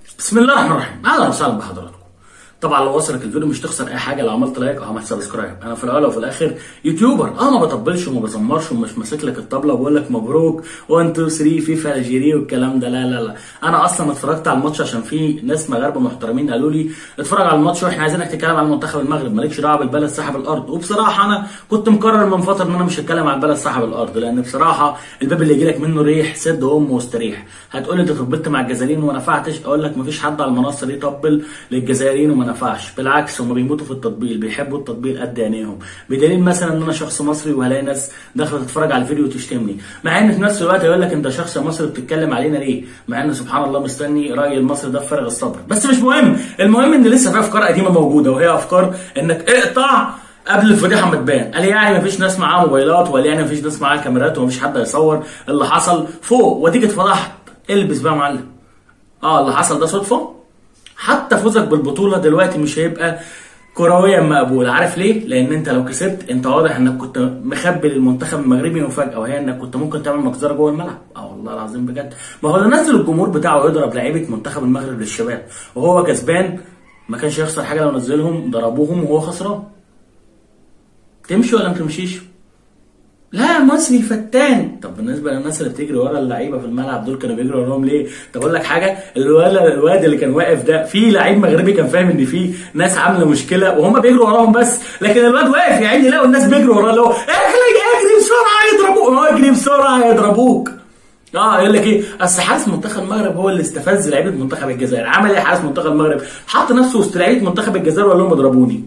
بسم الله الرحمن الرحيم اهلا وسهلا بحضراتكم طبعا لو وصلك الفيديو مش تخسر اي حاجه لو عملت لايك او عملت سبسكرايب انا في الاول وفي الاخر يوتيوبر اه ما بطبلش وما بزمرش ومش ماسك لك الطبله وبقول لك مبروك 1 2 3 فيفا الجيري والكلام ده لا لا لا انا اصلا اتفرجت على الماتش عشان في ناس مغاربه محترمين قالوا لي اتفرج على الماتش واحنا عايزينك تتكلم على منتخب المغرب مالكش دعوه بالبلد صاحب الارض وبصراحه انا كنت مقرر من فتره ان انا مش هتكلم على البلد صاحب الارض لان بصراحه الباب اللي يجي لك منه ريح سد امه واستريح هتقول لي انت طبلت مع الجزائريين وما نفعتش اقول لك مفيش حد على المنصه دي طبل للجزائريين وما نفعش بالعكس هم بيموتوا في التطبيل بيحبوا التطبيل قد عينيهم بدليل مثلا ان انا شخص مصري وهلاقي ناس داخله تتفرج على الفيديو وتشتمني مع ان في نفس الوقت يقول لك انت شخص مصري بتتكلم علينا ليه مع ان سبحان الله مستني راي المصري ده بفارغ الصبر بس مش مهم المهم ان لسه في افكار قديمه موجوده وهي افكار انك اقطع قبل الفضيحه ما تبان قال يعني مفيش ناس معاها موبايلات ولا يعني مفيش ناس معاها كاميرات ومفيش حد هيصور اللي حصل فوق وتيجي اتفضحت البس بقى يا معلم اه اللي حصل ده صدفه حتى فوزك بالبطوله دلوقتي مش هيبقى كرويا مقبول عارف ليه؟ لان انت لو كسبت انت واضح انك كنت مخبي للمنتخب المغربي مفاجاه وهي انك كنت ممكن تعمل مجزره جوه الملعب اه والله العظيم بجد ما هو ده نزل الجمهور بتاعه يضرب لعيبه منتخب المغرب للشباب وهو كسبان ما كانش يخسر حاجه لو نزلهم ضربوهم وهو خسران تمشي ولا ما تمشيش؟ لا مصري فتان طب بالنسبه للناس اللي بتجري ورا اللعيبه في الملعب دول كانوا بيجروا وراهم ليه؟ طب اقول لك حاجه الواد الواد اللي كان واقف ده في لعيب مغربي كان فاهم ان في ناس عامله مشكله وهم بيجروا وراهم بس لكن الواد واقف يا عيني لقوا الناس بيجروا وراه اللي هو اجري اجري بسرعه يضربوك اه اجري بسرعه يضربوك اه يقول لك ايه اصل حارس منتخب المغرب هو اللي استفز لعيبه منتخب الجزائر عمل ايه حارس منتخب المغرب حط نفسه وسط لعيبه منتخب الجزائر وقال لهم اضربوني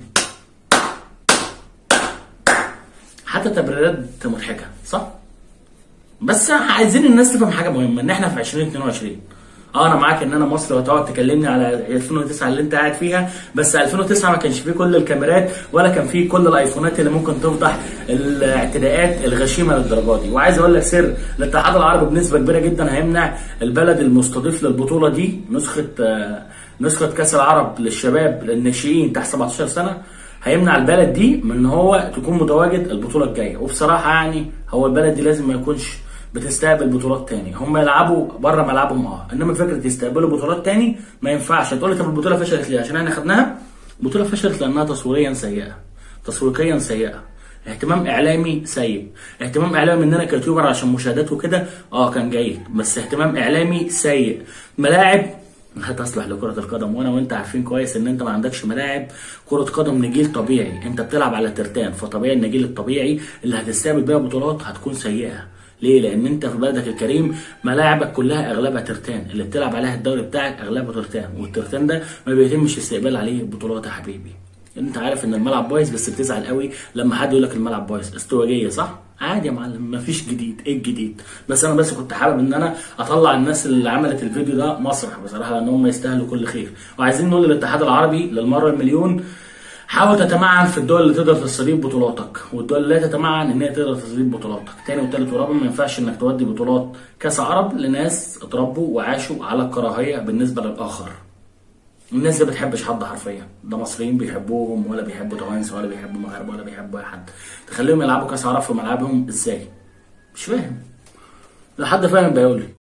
حتى تبريرات مضحكه صح؟ بس عايزين الناس تفهم حاجه مهمه ان احنا في 2022 اه انا معاك ان انا مصر وتقعد تكلمني على 2009 اللي انت قاعد فيها بس 2009 ما كانش فيه كل الكاميرات ولا كان فيه كل الايفونات اللي ممكن تفضح الاعتداءات الغشيمه للدرجه دي وعايز اقول لك سر الاتحاد العربي بنسبه كبيره جدا هيمنع البلد المستضيف للبطوله دي نسخه آه نسخه كاس العرب للشباب للناشئين تحت 17 سنه هيمنع البلد دي من ان هو تكون متواجد البطوله الجايه وبصراحه يعني هو البلد دي لازم ما يكونش بتستقبل بطولات تاني هم يلعبوا بره ملعبهم اه انما فكره يستقبلوا بطولات تاني ما ينفعش هتقول لي طب البطوله فشلت ليه عشان احنا خدناها البطوله فشلت لانها تصويريا سيئه تسويقيا سيئه اهتمام اعلامي سيء اهتمام اعلامي مننا كيوتيوبر عشان مشاهدات وكده اه كان جيد بس اهتمام اعلامي سيء ملاعب لا تصلح لكرة القدم وانا وانت عارفين كويس ان انت ما عندكش ملاعب كرة قدم نجيل طبيعي انت بتلعب على ترتان فطبيعي النجيل الطبيعي اللي هتستقبل بيها بطولات هتكون سيئة ليه؟ لأن أنت في بلدك الكريم ملاعبك كلها أغلبها ترتان، اللي بتلعب عليها الدوري بتاعك أغلبه ترتان، والترتان ده ما بيتمش استقبال عليه بطولات يا حبيبي. أنت عارف إن الملعب بايظ بس بتزعل قوي لما حد يقول لك الملعب بايظ، ازدواجية صح؟ عادي يا معلم مفيش جديد ايه الجديد بس انا بس كنت حابب ان انا اطلع الناس اللي عملت الفيديو ده مسرح بصراحه لان هم يستاهلوا كل خير وعايزين نقول للاتحاد العربي للمره المليون حاول تتمعن في الدول اللي تقدر تستضيف بطولاتك والدول اللي لا تتمعن ان هي تقدر تستضيف بطولاتك تاني وتالت ورابع ما ينفعش انك تودي بطولات كاس عرب لناس اتربوا وعاشوا على الكراهيه بالنسبه للاخر الناس دي ما بتحبش حد حرفيا ده مصريين بيحبوهم ولا بيحبوا توانسه ولا بيحبوا مغاربه ولا بيحبوا اي حد تخليهم يلعبوا كاس عرب في ملعبهم ازاي مش فاهم لو حد فاهم بيقول لي